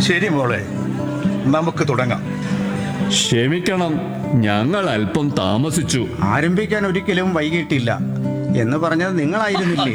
ശരി മോളെ നമുക്ക് തുടങ്ങാം ക്ഷമിക്കണം ഞങ്ങൾ അല്പം താമസിച്ചു ആരംഭിക്കാൻ ഒരിക്കലും വൈകിട്ടില്ല എന്ന് പറഞ്ഞത് നിങ്ങളായിരുന്നില്ലേ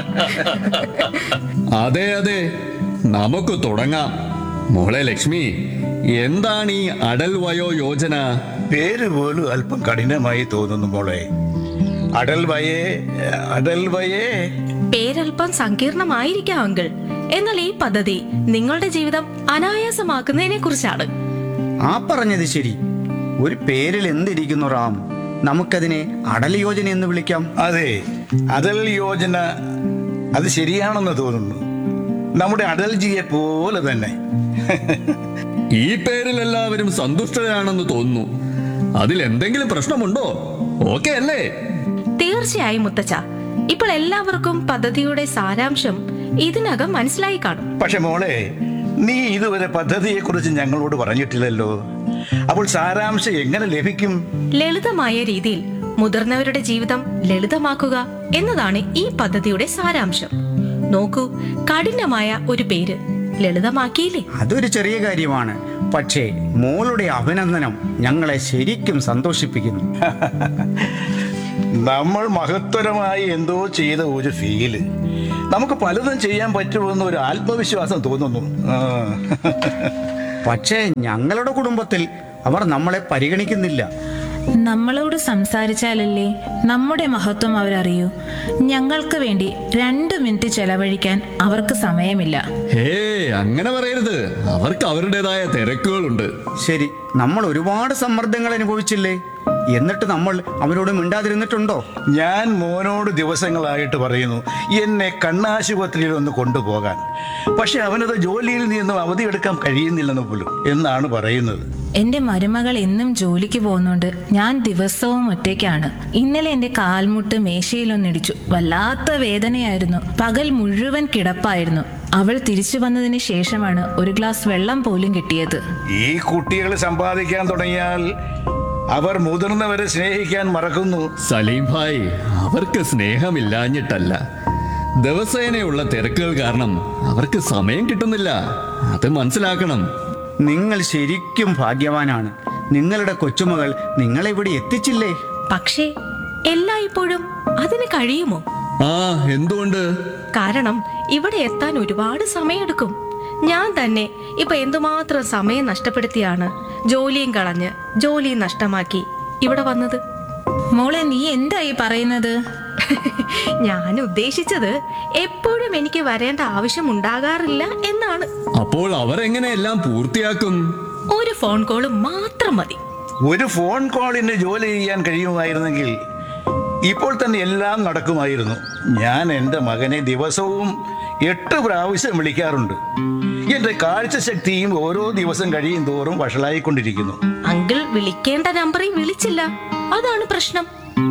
അതെ അതെ നമുക്ക് തുടങ്ങാം മോളെ ലക്ഷ്മി എന്താണ് ഈ അടൽ വയോ യോജന പേര് പോലും അല്പം കഠിനമായി തോന്നുന്നു മോളെ അടൽ വയേ അടൽ വയേ പേരല്പം സങ്കീർണമായിരിക്കാം അങ്കിൾ എന്നാൽ ഈ പദ്ധതി നിങ്ങളുടെ ജീവിതം അനായാസമാക്കുന്നതിനെ കുറിച്ചാണ് ആ പറഞ്ഞത് ശരി ഒരു പേരിൽ എന്തിരിക്കുന്നു റാം നമുക്കതിനെ അടൽ യോജന എന്ന് വിളിക്കാം അതെ അടൽ യോജന അത് ശരിയാണെന്ന് തോന്നുന്നു നമ്മുടെ അടൽജിയെ പോലെ തന്നെ ഈ പേരിൽ എല്ലാവരും സന്തുഷ്ടരാണെന്ന് തോന്നുന്നു അതിൽ എന്തെങ്കിലും പ്രശ്നമുണ്ടോ ഓക്കെ അല്ലേ തീർച്ചയായും മുത്തച്ഛ ഇപ്പോൾ എല്ലാവർക്കും പദ്ധതിയുടെ സാരാംശം ഇതിനകം മനസ്സിലായി കാണും പക്ഷെ മോളെ നീ ഇതുവരെ പദ്ധതിയെ കുറിച്ച് ഞങ്ങളോട് പറഞ്ഞിട്ടില്ലല്ലോ അപ്പോൾ സാരാംശം എങ്ങനെ ലഭിക്കും ലളിതമായ രീതിയിൽ മുതിർന്നവരുടെ ജീവിതം ലളിതമാക്കുക എന്നതാണ് ഈ പദ്ധതിയുടെ സാരാംശം നോക്കൂ കഠിനമായ ഒരു പേര് ലളിതമാക്കിയില്ലേ അതൊരു ചെറിയ കാര്യമാണ് പക്ഷേ മോളുടെ അഭിനന്ദനം ഞങ്ങളെ ശരിക്കും സന്തോഷിപ്പിക്കുന്നു നമ്മൾ മഹത്തരമായി എന്തോ ചെയ്ത ഒരു ഫീല് നമുക്ക് പലതും ചെയ്യാൻ പറ്റുമെന്ന് ഒരു ആത്മവിശ്വാസം തോന്നുന്നു ആ. പക്ഷേ ഞങ്ങളുടെ കുടുംബത്തിൽ അവർ നമ്മളെ പരിഗണിക്കുന്നില്ല നമ്മളോട് സംസാരിച്ചാലല്ലേ നമ്മുടെ മഹത്വം അവരറിയൂ ഞങ്ങൾക്ക് വേണ്ടി രണ്ട് മിനിറ്റ് ചെലവഴിക്കാൻ അവർക്ക് സമയമില്ല ഹേ അങ്ങനെ പറയരുത് അവർക്ക് അവരുടേതായ തിരക്കുകളുണ്ട് ശരി നമ്മൾ ഒരുപാട് സമ്മർദ്ദങ്ങൾ അനുഭവിച്ചില്ലേ എന്നിട്ട് നമ്മൾ അവരോട് മിണ്ടാതിരുന്നിട്ടുണ്ടോ ഞാൻ മോനോട് ദിവസങ്ങളായിട്ട് പറയുന്നു എന്നെ കണ്ണാശുപത്രിയിൽ ഒന്ന് കൊണ്ടുപോകാൻ പക്ഷെ അവനത് ജോലിയിൽ നിന്നും അവധിയെടുക്കാൻ കഴിയുന്നില്ലെന്ന് പോലും എന്നാണ് പറയുന്നത് എന്റെ മരുമകൾ എന്നും ജോലിക്ക് പോകുന്നുണ്ട് ഞാൻ ദിവസവും ഒറ്റയ്ക്കാണ് ഇന്നലെ എന്റെ കാൽമുട്ട് മേശയിലൊന്നിടിച്ചു വല്ലാത്ത വേദനയായിരുന്നു പകൽ മുഴുവൻ കിടപ്പായിരുന്നു അവൾ തിരിച്ചു വന്നതിന് ശേഷമാണ് ഒരു ഗ്ലാസ് വെള്ളം പോലും കിട്ടിയത് ഈ കുട്ടികൾ സമ്പാദിക്കാൻ തുടങ്ങിയാൽ അവർ മുതിർന്നവരെ സ്നേഹിക്കാൻ മറക്കുന്നു സലീം ഭായ് അവർക്ക് സ്നേഹമില്ലാഞ്ഞിട്ടല്ല ദിവസേനയുള്ള തിരക്കുകൾ കാരണം അവർക്ക് സമയം കിട്ടുന്നില്ല അത് മനസ്സിലാക്കണം നിങ്ങൾ ശരിക്കും ഭാഗ്യവാനാണ് നിങ്ങളുടെ കൊച്ചുമകൾ നിങ്ങളെ ഇവിടെ എത്തിച്ചില്ലേ പക്ഷേ എല്ലായ്പ്പോഴും അതിന് കഴിയുമോ ആ എന്തുകൊണ്ട് കാരണം ഇവിടെ എത്താൻ ഒരുപാട് സമയമെടുക്കും ഞാൻ തന്നെ ഇപ്പൊ എന്തുമാത്രം സമയം നഷ്ടപ്പെടുത്തിയാണ് ജോലിയും കളഞ്ഞ് ജോലിയും നഷ്ടമാക്കി ഇവിടെ വന്നത് മോളെ നീ എന്തായി പറയുന്നത് ഞാൻ ഉദ്ദേശിച്ചത് എപ്പോഴും എനിക്ക് വരേണ്ട ആവശ്യം ഉണ്ടാകാറില്ല എന്നാണ് അപ്പോൾ അവരെങ്ങനെ എല്ലാം പൂർത്തിയാക്കും ഒരു ഫോൺ കോള് മാത്രം മതി ഒരു ഫോൺ കോളിന് ജോലി ചെയ്യാൻ കഴിയുമായിരുന്നെങ്കിൽ ഇപ്പോൾ തന്നെ എല്ലാം നടക്കുമായിരുന്നു ഞാൻ എൻ്റെ മകനെ ദിവസവും എട്ട് പ്രാവശ്യം വിളിക്കാറുണ്ട് എൻ്റെ കാഴ്ചശക്തിയും ഓരോ ദിവസം കഴിയും തോറും വഷളായിക്കൊണ്ടിരിക്കുന്നു അങ്കിൾ വിളിക്കേണ്ട നമ്പറിൽ വിളിച്ചില്ല അതാണ് പ്രശ്നം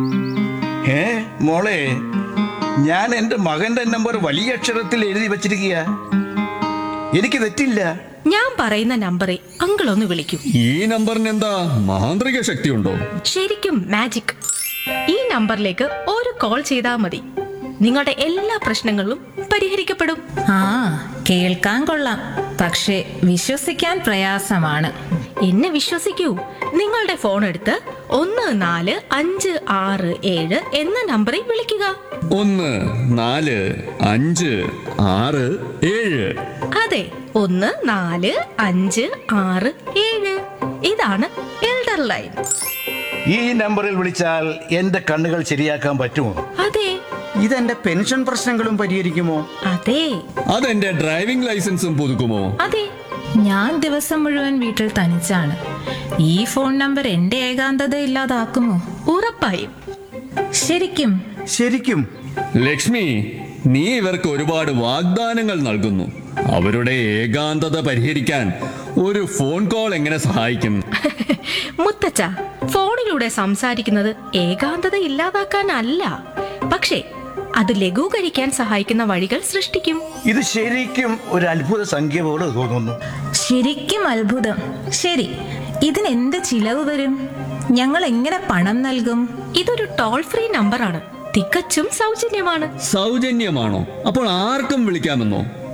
ഏ മോളെ ഞാൻ എൻ്റെ മകന്റെ നമ്പർ വലിയ അക്ഷരത്തിൽ എഴുതി വച്ചിരിക്കുക എനിക്ക് തെറ്റില്ല ഞാൻ പറയുന്ന നമ്പറിൽ അങ്കിൾ ഒന്ന് വിളിക്കൂ ഈ നമ്പറിന് എന്താ മാന്ത്രിക ശക്തിയുണ്ടോ ശരിക്കും മാജിക് ഈ നമ്പറിലേക്ക് ഒരു കോൾ ചെയ്താൽ മതി നിങ്ങളുടെ എല്ലാ പ്രശ്നങ്ങളും പരിഹരിക്കപ്പെടും ആ കേൾക്കാൻ കൊള്ളാം പക്ഷേ വിശ്വസിക്കാൻ പ്രയാസമാണ് എന്നെ വിശ്വസിക്കൂ നിങ്ങളുടെ ഫോൺ എടുത്ത് ഒന്ന് നാല് അഞ്ച് ആറ് ഏഴ് എന്ന നമ്പറിൽ വിളിക്കുക ഒന്ന് നാല് അഞ്ച് ആറ് ഏഴ് അതെ ഒന്ന് നാല് അഞ്ച് ആറ് ഏഴ് ഇതാണ് എൽഡർ ലൈൻ ഈ നമ്പറിൽ വിളിച്ചാൽ എൻ്റെ കണ്ണുകൾ ശരിയാക്കാൻ പറ്റുമോ അതെ ഇതെന്റെ പെൻഷൻ പ്രശ്നങ്ങളും പരിഹരിക്കുമോ അതെ അതെന്റെ ഡ്രൈവിംഗ് ലൈസൻസും പുതുക്കുമോ അതെ ഞാൻ ദിവസം മുഴുവൻ വീട്ടിൽ തനിച്ചാണ് ഈ ഫോൺ നമ്പർ എന്റെ ഏകാന്തത ഇല്ലാതാക്കുമോ ഉറപ്പായും ശരിക്കും ശരിക്കും ലക്ഷ്മി നീ ഇവർക്ക് ഒരുപാട് വാഗ്ദാനങ്ങൾ നൽകുന്നു അവരുടെ ഏകാന്തത പരിഹരിക്കാൻ ഒരു ഫോൺ കോൾ എങ്ങനെ സഹായിക്കും മുത്തച്ഛ ഫോണിലൂടെ സംസാരിക്കുന്നത് ഏകാന്തത ഇല്ലാതാക്കാനല്ല പക്ഷേ അത് ലഘൂകരിക്കാൻ സഹായിക്കുന്ന വഴികൾ സൃഷ്ടിക്കും ഇത് ശരിക്കും ഒരു അത്ഭുത സംഖ്യ പോലെ തോന്നുന്നു ശരിക്കും അത്ഭുതം ശരി ഇതിന് എന്ത് ചിലവ് വരും ഞങ്ങൾ എങ്ങനെ പണം നൽകും ഇതൊരു ടോൾ ഫ്രീ നമ്പറാണ് തികച്ചും സൗജന്യമാണ് സൗജന്യമാണോ അപ്പോൾ ആർക്കും വിളിക്കാമെന്നോ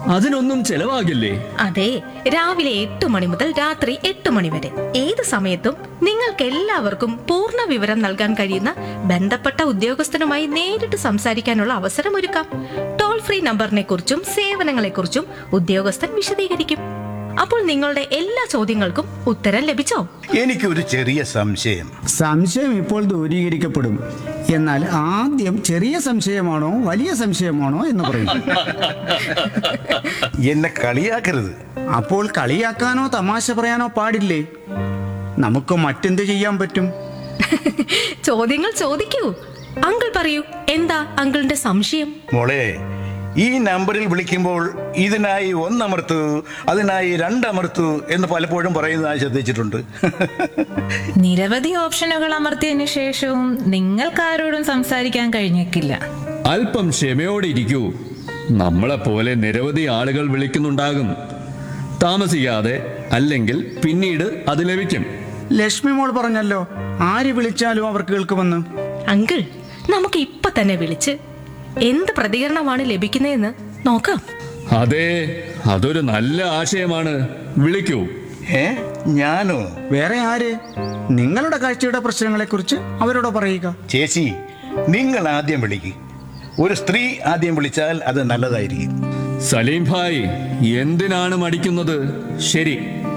അതിനൊന്നും ചെലവാകില്ലേ അതെ രാവിലെ എട്ട് മണി മുതൽ രാത്രി എട്ട് മണി വരെ ഏത് സമയത്തും നിങ്ങൾക്ക് എല്ലാവർക്കും പൂർണ്ണ വിവരം നൽകാൻ കഴിയുന്ന ബന്ധപ്പെട്ട ഉദ്യോഗസ്ഥനുമായി നേരിട്ട് സംസാരിക്കാനുള്ള അവസരം ഒരുക്കാം ടോൾ ഫ്രീ നമ്പറിനെ കുറിച്ചും സേവനങ്ങളെ കുറിച്ചും ഉദ്യോഗസ്ഥൻ വിശദീകരിക്കും അപ്പോൾ നിങ്ങളുടെ എല്ലാ ചോദ്യങ്ങൾക്കും ഉത്തരം ലഭിച്ചോ എനിക്കൊരു ചെറിയ സംശയം സംശയം ഇപ്പോൾ ദൂരീകരിക്കപ്പെടും എന്നാൽ ആദ്യം ചെറിയ സംശയമാണോ വലിയ സംശയമാണോ എന്ന് പറയും എന്നെ കളിയാക്കരുത് അപ്പോൾ കളിയാക്കാനോ തമാശ പറയാനോ പാടില്ലേ നമുക്ക് മറ്റെന്ത് ചെയ്യാൻ പറ്റും ചോദ്യങ്ങൾ ചോദിക്കൂ അങ്കിൾ പറയൂ എന്താ അങ്കിളിന്റെ സംശയം മോളെ ഈ നമ്പറിൽ വിളിക്കുമ്പോൾ ഇതിനായി ഒന്നമർത്തു അതിനായി രണ്ടമർത്തു എന്ന് പലപ്പോഴും പറയുന്നതായി ശ്രദ്ധിച്ചിട്ടുണ്ട് നിരവധി ഓപ്ഷനുകൾ അമർത്തിയതിനു ശേഷവും നിങ്ങൾക്കാരോടും സംസാരിക്കാൻ കഴിഞ്ഞേക്കില്ല അല്പം ക്ഷമയോടെ ഇരിക്കൂ നമ്മളെപ്പോലെ നിരവധി ആളുകൾ വിളിക്കുന്നുണ്ടാകും താമസിയാതെ അല്ലെങ്കിൽ പിന്നീട് അത് ലഭിക്കും ലക്ഷ്മി മോൾ പറഞ്ഞല്ലോ ആര് വിളിച്ചാലും അവർ കേൾക്കുമെന്ന് അങ്കിൾ നമുക്ക് ഇപ്പൊ തന്നെ വിളിച്ച് എന്ത് പ്രതികരണമാണ് ലഭിക്കുന്നതെന്ന് നോക്കാം അതെ അതൊരു നല്ല ആശയമാണ് വിളിക്കൂ ഏ ഞാനോ വേറെ ആര് നിങ്ങളുടെ കാഴ്ചയുടെ പ്രശ്നങ്ങളെക്കുറിച്ച് അവരോട് പറയുക ചേച്ചി നിങ്ങൾ ആദ്യം വിളിക്ക് ഒരു സ്ത്രീ ആദ്യം വിളിച്ചാൽ അത് നല്ലതായിരിക്കും സലീം ഭായ് എന്തിനാണ് മടിക്കുന്നത് ശരി